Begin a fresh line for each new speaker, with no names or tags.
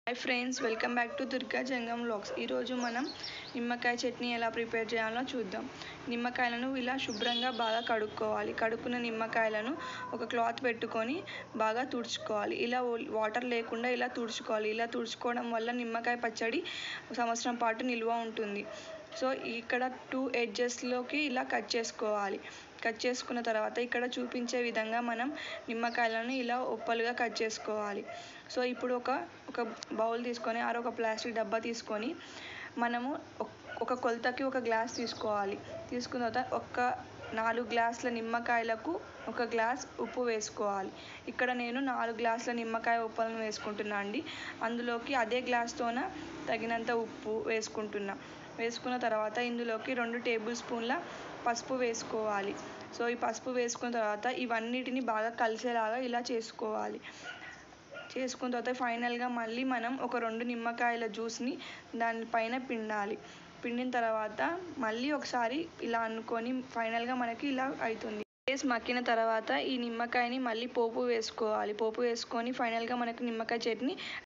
hi friends welcome back to Durga Jangam vlogs ఈరోజు మనం నిమ్మకాయ చట్నీ ఎలా ప్రిపేర్ చేయాలో చూద్దాం నిమ్మకాయలను ఇలా శుభ్రంగా బాగా కడుక్కోవాలి కడుక్కున్న నిమ్మకాయలను ఒక క్లాత్ పెట్టుకొని బాగా తుడుచుకోవాలి ఇలా వాటర్ లేకుండా ఇలా తుడుచుకోవాలి ఇలా తుడుచుకోవడం వల్ల నిమ్మకాయ పచ్చడి సంవత్సరం పాటు నిల్వ ఉంటుంది సో ఇక్కడ టూ ఎడ్జెస్లోకి ఇలా కట్ చేసుకోవాలి కట్ చేసుకున్న తర్వాత ఇక్కడ చూపించే విధంగా మనం నిమ్మకాయలను ఇలా ఉప్పలుగా కట్ చేసుకోవాలి సో ఇప్పుడు ఒక ఒక బౌల్ తీసుకొని ఆరు ఒక ప్లాస్టిక్ డబ్బా తీసుకొని మనము ఒక కొలతకి ఒక గ్లాస్ తీసుకోవాలి తీసుకున్న తర్వాత ఒక నాలుగు గ్లాసుల నిమ్మకాయలకు ఒక గ్లాస్ ఉప్పు వేసుకోవాలి ఇక్కడ నేను నాలుగు గ్లాసుల నిమ్మకాయ ఉప్పులను వేసుకుంటున్నా అండి అందులోకి అదే గ్లాస్తోన తగినంత ఉప్పు వేసుకుంటున్నా వేసుకున్న తర్వాత ఇందులోకి రెండు టేబుల్ స్పూన్ల పసుపు వేసుకోవాలి సో ఈ పసుపు వేసుకున్న తర్వాత ఇవన్నిటిని బాగా కలిసేలాగా ఇలా చేసుకోవాలి చేసుకున్న తర్వాత ఫైనల్గా మళ్ళీ మనం ఒక రెండు నిమ్మకాయల జ్యూస్ని దానిపైన పిండాలి పిండిన తర్వాత మళ్ళీ ఒకసారి ఇలా అనుకొని ఫైనల్గా మనకి ఇలా అవుతుంది వేసి మక్కిన తర్వాత ఈ నిమ్మకాయని మళ్ళీ పోపు వేసుకోవాలి పోపు వేసుకొని ఫైనల్గా మనకు నిమ్మకాయ చట్నీ